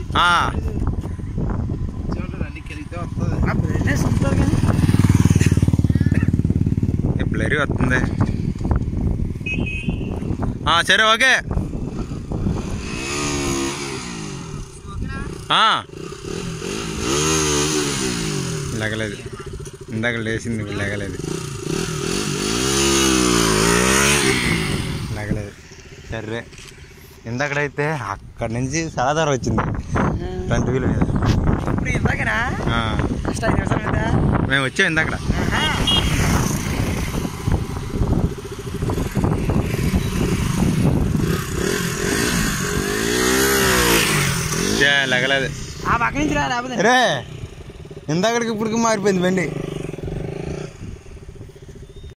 ఆ, చూడండి అన్ని కెలిగితే వస్తుంది ఆ బ్రైట్నెస్ ఉంటుంది కానీ ఏ బ్లరీ వస్తుంది ఆ, సరే ఓకే ఆ. లెగలేదు ఇందాక లేచింది ఇప్పుడు లెగలేదు లెగలేదు సరే ఇందాకడైతే అక్కడి నుంచి చాలా దూరం వచ్చింది ఫ్రంట్ వీల్ మీద ఇప్పుడు ఇందాకనా ఆ, ఫస్ట్ ఐదు నిమిషాల మీద మేము వచ్చాం ఇందాకడ ఆహా. చే, లెగలేదు ఆ పక్క నుంచి రా రాబోదే రే ఇందాకడికి ఇప్పటికి మారిపోయింది బండి